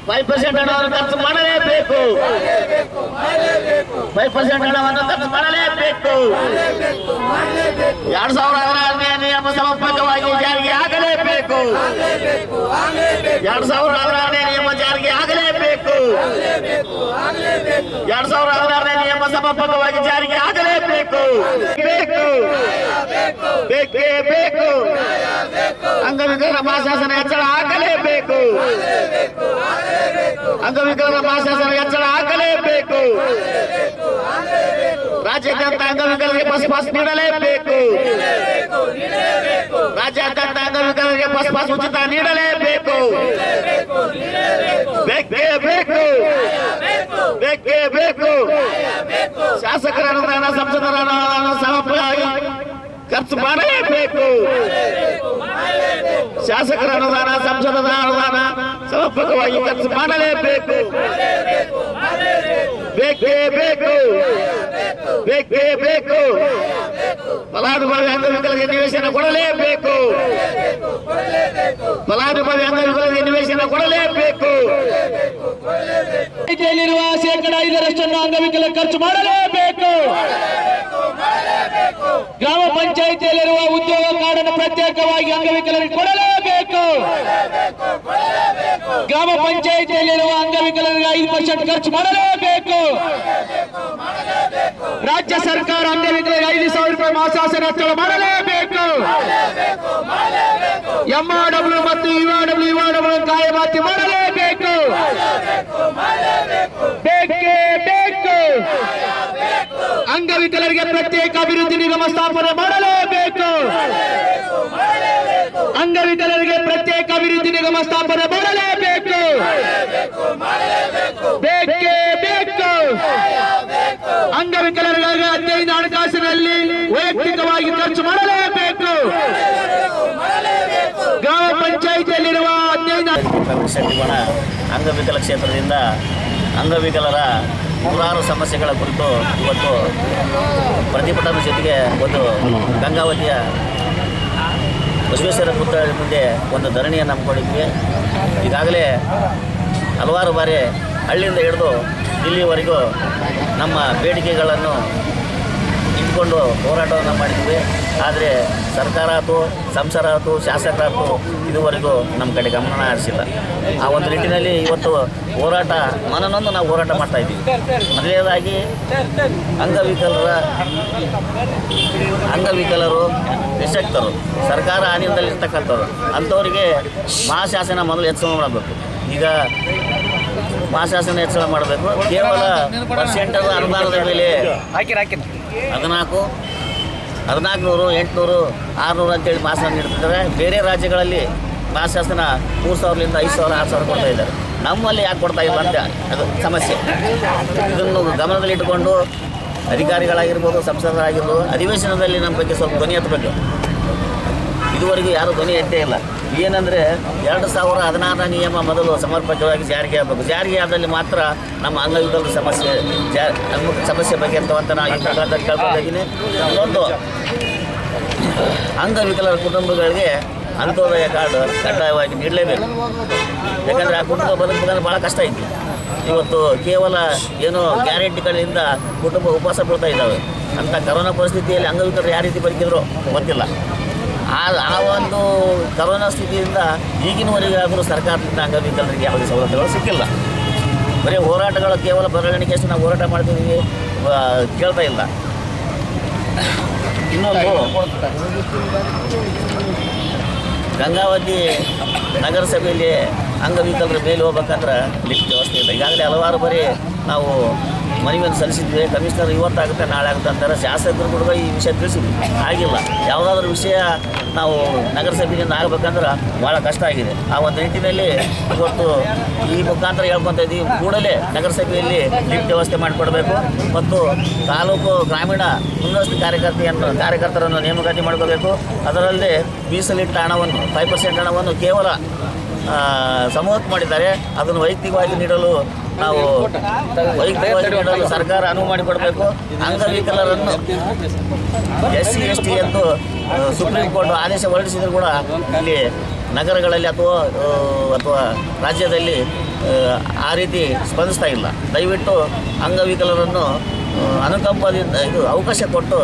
five percent ಹಣವನ್ನು ಖರ್ಚು ಮಾಡಲೇಬೇಕು ಫೈವ್ ಪರ್ಸೆಂಟ್ ಹಣವನ್ನು ಖರ್ಚು ಮಾಡಲೇಬೇಕು ಎರಡ್ ಸಾವಿರದ ಹದಿನಾರನೇ ನಿಯಮ ಸಮರ್ಪಕವಾಗಿ ಜಾರಿಗೆ ಆಗಲೇಬೇಕು ಎರಡ್ ಸಾವಿರದ ಹದಿನಾರನೇ ನಿಯಮ ಜಾರಿಗೆ ಆಗಲೇಬೇಕು ಎರಡ್ ಸಾವಿರದ ಹದಿನಾರನೇ ನಿಯಮ ಸಮರ್ಪಕವಾಗಿ ಜಾರಿಗೆ ಆಗಲೇಬೇಕು ಬೇಕು ಬೇಕೇ ಬೇಕು ಅಂಗವಿಕಲರ ಮಹಾಶಾಸನ ಹೆಚ್ಚಳ ಆಗಲೇಬೇಕು ಅಂಗವಿಕಲರ ಮಹಾಶಾಸನ ಹೆಚ್ಚಳ ಆಗಲೇಬೇಕು ರಾಜ್ಯಾದ್ಯಂತ ಅಂಗವಿಕಲರಿಗೆ ಬಸ್ ಪಾಸ್ ನೀಡಲೇಬೇಕು ರಾಜ್ಯಾದ್ಯಂತ ಅಂಗವಿಕಲರಿಗೆ ಬಸ್ ಪಾಸ್ ಉಚಿತ ನೀಡಲೇಬೇಕು ಬೇಕೇ ಬೇಕು ಬೇಕೇ ಬೇಕು ಶಾಸಕರ ಅನುದಾನ ಸಂಸದರ ಅನುದಾನ ಸಮರ್ಪಕವಾಗಿ ಖರ್ಚು ಮಾಡಲೇಬೇಕು ಶಾಸಕರ ಅನುದಾನ ಸಂಸದರ ಅನುದಾನ ಸಮರ್ಪಕವಾಗಿ ಖರ್ಚು ಮಾಡಲೇಬೇಕು ಬೇಕೇ ಬೇಕು ಬೇಕೇ ಬೇಕು ಫಲಾನುಭವಿ ಅಂಗವಿಕಲರಿಗೆ ನಿವೇಶನ ಕೊಡಲೇಬೇಕು ಫಲಾನುಭವಿ ಅಂಗವಿಕಲರಿಗೆ ನಿವೇಶನ ಕೊಡಲೇಬೇಕು ಪಂಚಾಯಿತಿಯಲ್ಲಿರುವ ಶೇಕಡ ಐದರಷ್ಟನ್ನು ಅಂಗವಿಕಲ ಖರ್ಚು ಮಾಡಲೇಬೇಕು ಗ್ರಾಮ ಪಂಚಾಯಿತಿಯಲ್ಲಿರುವ ಉದ್ಯೋಗ ಕಾರ್ಡನ್ನು ಪ್ರತ್ಯೇಕವಾಗಿ ಅಂಗವಿಕಲರಿಗೆ ಕೊಡಲೇಬೇಕು ಗ್ರಾಮ ಪಂಚಾಯಿತಿಯಲ್ಲಿರುವ ಅಂಗವಿಕಲರಿಗೆ ಐದು ಪರ್ಸೆಂಟ್ ಖರ್ಚು ಮಾಡಲೇಬೇಕು ರಾಜ್ಯ ಸರ್ಕಾರ ಅಂಗವಿಕಲರಿಗೆ ಐದು ಸಾವಿರ ರೂಪಾಯಿ ಮಾಸಾಸನ ಹೆಚ್ಚಳ ಮಾಡಲೇಬೇಕು ಎಂಆರ್ಡಬ್ಲ್ಯೂ ಮತ್ತು ಯುಆರ್ಡಬ್ಲ್ಯೂ ಯುಆರ್ಡಬ್ಲ್ಯೂ ಕಾಯಮಾತಿ ಮಾಡಲೇಬೇಕು ಬೇಕೇ ಬೇಕು ಅಂಗವಿಕಲರಿಗೆ ಪ್ರತ್ಯೇಕ ಅಭಿವೃದ್ಧಿ ನಿಗಮ ಸ್ಥಾಪನೆ ಮಾಡಲೇಬೇಕು ಅಂಗವಿಕಲರಿಗೆ ಪ್ರತ್ಯೇಕ ಅಭಿವೃದ್ಧಿ ನಿಗಮ ಸ್ಥಾಪನೆ ಮಾಡಲೇಬೇಕು ಬೇಕೇ ಬೇಕು ಅಂಗವಿಕಲರಿಗಾಗಿ ಹದಿನೈದು ಹಣಕಾಸಿನಲ್ಲಿ ವೈಯಕ್ತಿಕವಾಗಿ ಖರ್ಚು ಮಾಡಲೇಬೇಕು ಗ್ರಾಮ ಪಂಚಾಯಿತಿಯಲ್ಲಿರುವ ಹದಿನೈದು ಶಕ್ತಿಕೋಣ ಅಂಗವಿಕಲ ಕ್ಷೇತ್ರದಿಂದ ಅಂಗವಿಕಲರ ನೂರಾರು ಸಮಸ್ಯೆಗಳ ಕುರಿತು ಇವತ್ತು ಪ್ರತಿಭಟನೆ ಜೊತೆಗೆ ಒಂದು ಗಂಗಾವತಿಯ ಬಸವೇಶ್ವರ ಪುತ್ರ ಮುಂದೆ ಒಂದು ಧರಣಿಯನ್ನು ಹಮ್ಮಿಕೊಂಡಿದ್ವಿ ಈಗಾಗಲೇ ಹಲವಾರು ಬಾರಿ ಹಳ್ಳಿಯಿಂದ ಹಿಡಿದು ಇಲ್ಲಿವರೆಗೂ ನಮ್ಮ ಬೇಡಿಕೆಗಳನ್ನು ಇಟ್ಕೊಂಡು ಹೋರಾಟವನ್ನು ಮಾಡಿದ್ವಿ ಆದರೆ ಸರ್ಕಾರ ಆಯ್ತು ಸಂಸಾರ ಆಯ್ತು ಶಾಸಕರಾಯ್ತು ಇದುವರೆಗೂ ನಮ್ಮ ಕಡೆ ಗಮನ ಹರಿಸಿಲ್ಲ ಆ ಒಂದು ನಿಟ್ಟಿನಲ್ಲಿ ಇವತ್ತು ಹೋರಾಟ ಮನನೊಂದು ನಾವು ಹೋರಾಟ ಮಾಡ್ತಾ ಇದ್ದೀವಿ ಮೊದಲನೇದಾಗಿ ಅಂಗವಿಕಲರ ಅಂಗವಿಕಲರು ನಿಶಕ್ತರು ಸರ್ಕಾರ ಅನಿಯಂತ್ರದಲ್ಲಿರ್ತಕ್ಕಂಥವ್ರು ಅಂಥವರಿಗೆ ಮಹಾಶಾಸನ ಮೊದಲು ಹೆಚ್ಚಳ ಮಾಡಬೇಕು ಈಗ ಮಹಾಶಾಸನ ಹೆಚ್ಚಳ ಮಾಡಬೇಕು ಕೇವಲ ಪರ್ಸೆಂಟ್ ಅನುದಾನದ ಮೇಲೆ ಹದಿನಾಲ್ಕು ಹದಿನಾಲ್ಕು ನೂರು ಎಂಟುನೂರು ಆರುನೂರು ಅಂತೇಳಿ ಮಾಸಾಸನ ನೀಡ್ತಿದ್ದಾರೆ ಬೇರೆ ರಾಜ್ಯಗಳಲ್ಲಿ ಮಾಸಾಸನ ಮೂರು ಸಾವಿರದಿಂದ ಐದು ಸಾವಿರ ಆರು ಸಾವಿರ ಕೊಡ್ತಾ ಇದ್ದಾರೆ ನಮ್ಮಲ್ಲಿ ಯಾಕೆ ಕೊಡ್ತಾ ಇಲ್ಲ ಅಂತ ಅದು ಸಮಸ್ಯೆ ಇದನ್ನು ಗಮನದಲ್ಲಿಟ್ಟುಕೊಂಡು ಅಧಿಕಾರಿಗಳಾಗಿರ್ಬೋದು ಸಂಸದರಾಗಿರ್ಬೋದು ಅಧಿವೇಶನದಲ್ಲಿ ನಮ್ಮ ಬಗ್ಗೆ ಸ್ವಲ್ಪ ಧ್ವನಿ ಎತ್ತಬೇಕು ಇದುವರೆಗೂ ಯಾರೂ ಧ್ವನಿ ಎತ್ತೇ ಇಲ್ಲ ಏನಂದರೆ ಎರಡು ಸಾವಿರ ಹದಿನಾರರ ನಿಯಮ ಮೊದಲು ಸಮರ್ಪಕವಾಗಿ ಜಾರಿಗೆ ಆಗಬೇಕು ಜಾರಿಗೆ ಆದಲ್ಲಿ ಮಾತ್ರ ನಮ್ಮ ಅಂಗವಿಕಲರ ಸಮಸ್ಯೆ ಜಾ ನಮ್ಮ ಸಮಸ್ಯೆ ಬಗೆಹರ್ತವಂತ ನಾನು ಈ ಮುಖಾಂತರ ಕೇಳ್ಕೊತಾ ಇದ್ದೀನಿ ಇನ್ನೊಂದು ಅಂಗವಿಕಲರ ಕುಟುಂಬಗಳಿಗೆ ಅಂತ್ಯೋದಯ ಕಾರ್ಡ್ ಕಡ್ಡಾಯವಾಗಿ ನೀಡಲೇಬೇಕು ಯಾಕಂದರೆ ಆ ಕುಟುಂಬ ಬದುಕಬೇಕಂದ್ರೆ ಭಾಳ ಕಷ್ಟ ಐತಿ ಇವತ್ತು ಕೇವಲ ಏನೋ ಗ್ಯಾರಂಟಿಗಳಿಂದ ಕುಟುಂಬ ಉಪವಾಸ ಬೀಳ್ತಾ ಇದ್ದಾವೆ ಅಂಥ ಕರೋನಾ ಪರಿಸ್ಥಿತಿಯಲ್ಲಿ ಅಂಗವಿಕಲರು ಯಾವ ರೀತಿ ಬದುಕಿದ್ರು ಗೊತ್ತಿಲ್ಲ ಆ ಆ ಒಂದು ಕರೋನಾ ಸ್ಥಿತಿಯಿಂದ ಈಗಿನವರೆಗಾದರೂ ಸರ್ಕಾರದಿಂದ ಅಂಗವಿಕಲರಿಗೆ ಯಾವುದೇ ಸವಲತ್ತುಗಳು ಸಿಕ್ಕಿಲ್ಲ ಬರೀ ಹೋರಾಟಗಳು ಕೇವಲ ಬೆರಳಿಗೆ ಎಷ್ಟು ನಾವು ಹೋರಾಟ ಮಾಡ್ತಿದ್ದೀವಿ ಆ, ಕೇಳ್ತಾ ಇಲ್ಲ ಇನ್ನೊಂದು ಗಂಗಾವತಿ ನಗರಸಭೆಯಲ್ಲಿ ಅಂಗವಿಕಲರ ಮೇಲೆ ಹೋಗ್ಬೇಕಂದ್ರೆ ಲಿಫ್ಟ್ ವ್ಯವಸ್ಥೆ ಇಲ್ಲ ಈಗಾಗಲೇ ಹಲವಾರು ಬಾರಿ ನಾವು ಮನವಿಯನ್ನು ಸಲ್ಲಿಸಿದ್ವಿ ಕಮಿಷನರ್ ಇವತ್ತಾಗುತ್ತೆ ನಾಳೆ ಆಗುತ್ತೆ ಅಂತಾರೆ ಶಾಸಕರು ಕೂಡ ಈ ವಿಷಯ ತಿಳಿಸಿದ್ವಿ ಆಗಿಲ್ಲ ಯಾವುದಾದ್ರೂ ವಿಷಯ ನಾವು ನಗರಸಭೆಯಿಂದ ಆಗಬೇಕಂದ್ರೆ ಭಾಳ ಕಷ್ಟ ಆಗಿದೆ ಆ ಒಂದು ನಿಟ್ಟಿನಲ್ಲಿ ಇವತ್ತು ಈ ಮುಖಾಂತರ ಹೇಳ್ಕೊತಾ ಇದ್ದೀವಿ ಕೂಡಲೇ ನಗರಸಭೆಯಲ್ಲಿ ಲಿಫ್ಟ್ ವ್ಯವಸ್ಥೆ ಮಾಡಿಕೊಡ್ಬೇಕು ಮತ್ತು ತಾಲೂಕು ಗ್ರಾಮೀಣ ಮುಂದಸ್ತು ಕಾರ್ಯಕರ್ತೆಯನ್ನು ಕಾರ್ಯಕರ್ತರನ್ನು ನೇಮಕಾತಿ ಮಾಡ್ಕೋಬೇಕು ಅದರಲ್ಲಿ ಮೀಸಲಿಟ್ಟ ಹಣವನ್ನು ಫೈವ್ ಪರ್ಸೆಂಟ್ ಹಣವನ್ನು ಕೇವಲ ಆ, ಸಮೂಹಕ್ಕೆ ಮಾಡಿದ್ದಾರೆ ಅದನ್ನು ವೈಯಕ್ತಿಕವಾಗಿ ನೀಡಲು ನಾವು ವೈಯಕ್ತಿಕವಾಗಿ ನೀಡಲು ಸರ್ಕಾರ ಅನುವು ಮಾಡಿಕೊಡಬೇಕು ಅಂಗವಿಕಲರನ್ನು ಎಸ್ ಸಿ ಎಸ್ ಟಿ ಎಂದು ಆ, ಸುಪ್ರೀಂ ಕೋರ್ಟ್ ಆದೇಶ ಹೊರಡಿಸಿದ್ರು ಕೂಡ ಇಲ್ಲಿ ನಗರಗಳಲ್ಲಿ ಅಥವಾ ಆ, ಅಥವಾ ರಾಜ್ಯದಲ್ಲಿ ಆ, ಆ ರೀತಿ ಸ್ಪಂದಿಸ್ತಾ ಇಲ್ಲ ದಯವಿಟ್ಟು ಅಂಗವಿಕಲರನ್ನು ಆ, ಅನುಕಂಪದಿಂದ ಇದು ಅವಕಾಶ ಕೊಟ್ಟು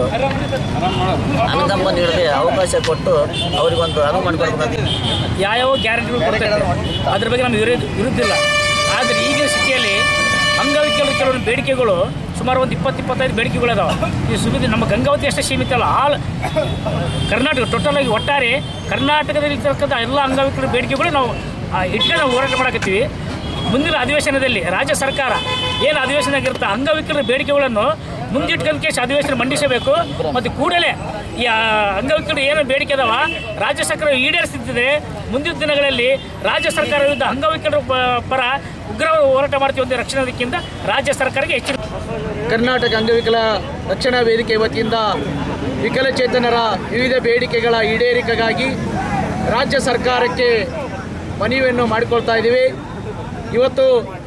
ಅನುಕಂಪ ನೀಡದೆ ಅವಕಾಶ ಕೊಟ್ಟು ಅವರಿಗೊಂದು ಅನುವು ಮಾಡಿಕೊಡ್ಬೇಕಂತ ಯಾವ್ಯಾವ ಗ್ಯಾರಂಟಿಗಳು ಕೊಡ್ತಾರೆ ಅದ್ರ ಬಗ್ಗೆ ನಮ್ಗೆ ವಿರೋಧ ವಿರುದ್ಧ ಇಲ್ಲ ಆದರೆ ಈಗಿನ ಸ್ಥಿತಿಯಲ್ಲಿ ಅಂಗವಿಕಲರ ಕೆಲವರು ಬೇಡಿಕೆಗಳು ಸುಮಾರು ಒಂದು ಇಪ್ಪತ್ತು ಇಪ್ಪತ್ತೈದು ಬೇಡಿಕೆಗಳು ಅದಾವೆ ಈ ಸುಗದಿ ನಮ್ಮ ಗಂಗಾವತಿ ಅಷ್ಟೇ ಸೀಮಿತ ಅಲ್ಲ ಆಲ್ ಕರ್ನಾಟಕ ಟೋಟಲ್ ಆಗಿ ಒಟ್ಟಾರೆ ಕರ್ನಾಟಕದಲ್ಲಿ ಇರ್ತಕ್ಕಂಥ ಎಲ್ಲ ಅಂಗವಿಕಲರ ಬೇಡಿಕೆಗಳು ನಾವು ಆ, ಇಟ್ಕೊಂಡು ನಾವು ಹೋರಾಟ ಮಾಡಕತ್ತೀವಿ ಮುಂದಿನ ಅಧಿವೇಶನದಲ್ಲಿ ರಾಜ್ಯ ಸರ್ಕಾರ ಏನು ಅಧಿವೇಶನದಾಗಿರುತ್ತೆ ಅಂಗವಿಕಲರ ಬೇಡಿಕೆಗಳನ್ನು ಮುಂದಿಟ್ಕೊಂಡು ಕೇಸ್ ಅಧಿವೇಶನ ಮಂಡಿಸಬೇಕು ಮತ್ತು ಕೂಡಲೇ ಈ ಆ, ಅಂಗವಿಕಲರು ಏನು ಬೇಡಿಕೆ ಅದಾವ ರಾಜ್ಯ ಸರ್ಕಾರ ಈಡೇರಿಸುತ್ತಿದೆ ಮುಂದಿನ ದಿನಗಳಲ್ಲಿ ರಾಜ್ಯ ಸರ್ಕಾರ ವಿರುದ್ಧ ಅಂಗವಿಕಲರ ಪ- ಪರ ಉಗ್ರ ಹೋರಾಟ ಮಾಡ್ತೀವಿ ಅಂತ ರಕ್ಷಣಾ ವೇದಿಕೆಯಿಂದ ರಾಜ್ಯ ಸರ್ಕಾರಕ್ಕೆ ಹೆಚ್ಚಿನ ಕರ್ನಾಟಕ ಅಂಗವಿಕಲ ರಕ್ಷಣಾ ವೇದಿಕೆ ವತಿಯಿಂದ ವಿಕಲಚೇತನರ ವಿವಿಧ ಬೇಡಿಕೆಗಳ ಈಡೇರಿಕೆಗಾಗಿ ರಾಜ್ಯ ಸರ್ಕಾರಕ್ಕೆ ಮನವಿಯನ್ನು ಮಾಡಿಕೊಳ್ತಾ ಇದ್ದೀವಿ ಇವತ್ತು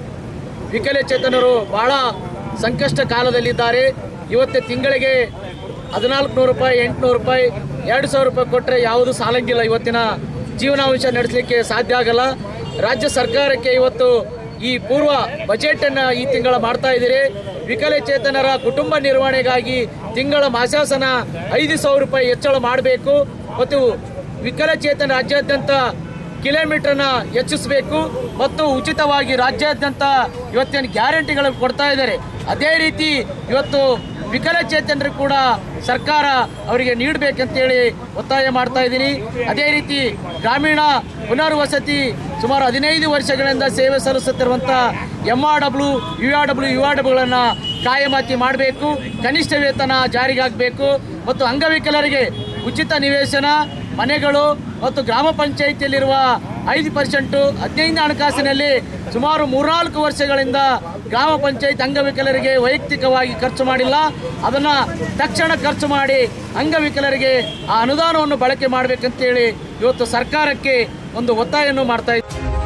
ವಿಕಲಚೇತನರು ಬಹಳ ಸಂಕಷ್ಟ ಕಾಲದಲ್ಲಿದ್ದಾರೆ ಇವತ್ತು ತಿಂಗಳಿಗೆ ಹದಿನಾಲ್ಕು ನೂರು ರೂಪಾಯಿ ಎಂಟುನೂರು ರೂಪಾಯಿ ಎರಡು ಸಾವಿರ ರೂಪಾಯಿ ಕೊಟ್ಟರೆ ಯಾವುದು ಸಾಲಂಗಿಲ್ಲ ಇವತ್ತಿನ ಜೀವನಾಂಶ ನಡೆಸಲಿಕ್ಕೆ ಸಾಧ್ಯ ಆಗಲ್ಲ ರಾಜ್ಯ ಸರ್ಕಾರಕ್ಕೆ ಇವತ್ತು ಈ ಪೂರ್ವ ಬಜೆಟನ್ನು ಈ ತಿಂಗಳ ಮಾಡ್ತಾ ಇದ್ದೀರಿ ವಿಕಲಚೇತನರ ಕುಟುಂಬ ನಿರ್ವಹಣೆಗಾಗಿ ತಿಂಗಳ ಮಾಸಾಸನ ಐದು ಸಾವಿರ ರೂಪಾಯಿ ಹೆಚ್ಚಳ ಮಾಡಬೇಕು ಮತ್ತು ವಿಕಲಚೇತನ ರಾಜ್ಯಾದ್ಯಂತ ಕಿಲೋಮೀಟರ್ನ ಹೆಚ್ಚಿಸಬೇಕು ಮತ್ತು ಉಚಿತವಾಗಿ ರಾಜ್ಯಾದ್ಯಂತ ಇವತ್ತಿನ ಗ್ಯಾರಂಟಿಗಳನ್ನು ಕೊಡ್ತಾ ಇದ್ದಾರೆ ಅದೇ ರೀತಿ ಇವತ್ತು ವಿಕಲಚೇತನರು ಕೂಡ ಸರ್ಕಾರ ಅವರಿಗೆ ನೀಡಬೇಕಂತೇಳಿ ಒತ್ತಾಯ ಮಾಡ್ತಾ ಇದ್ದೀನಿ ಅದೇ ರೀತಿ ಗ್ರಾಮೀಣ ಪುನರ್ವಸತಿ ಸುಮಾರು ಹದಿನೈದು ವರ್ಷಗಳಿಂದ ಸೇವೆ ಸಲ್ಲಿಸುತ್ತಿರುವಂಥ M R W U R W U R ಡಬ್ಲ್ಯೂಗಳನ್ನು ಕಾಯಮಾತಿ ಮಾಡಬೇಕು ಕನಿಷ್ಠ ವೇತನ ಜಾರಿಗಾಗಬೇಕು ಮತ್ತು ಅಂಗವಿಕಲರಿಗೆ ಉಚಿತ ನಿವೇಶನ ಮನೆಗಳು ಮತ್ತು ಗ್ರಾಮ ಪಂಚಾಯಿತಿಯಲ್ಲಿರುವ ಐದು ಪರ್ಸೆಂಟು ಹದಿನೈದು ಹಣಕಾಸಿನಲ್ಲಿ ಸುಮಾರು ಮೂರ್ನಾಲ್ಕು ವರ್ಷಗಳಿಂದ ಗ್ರಾಮ ಪಂಚಾಯತ್ ಅಂಗವಿಕಲರಿಗೆ ವೈಯಕ್ತಿಕವಾಗಿ ಖರ್ಚು ಮಾಡಿಲ್ಲ ಅದನ್ನು ತಕ್ಷಣ ಖರ್ಚು ಮಾಡಿ ಅಂಗವಿಕಲರಿಗೆ ಆ ಅನುದಾನವನ್ನು ಬಳಕೆ ಮಾಡಬೇಕಂತೇಳಿ ಇವತ್ತು ಸರ್ಕಾರಕ್ಕೆ ಒಂದು ಒತ್ತಾಯವನ್ನು ಮಾಡ್ತಾ ಇದ್ದೀವಿ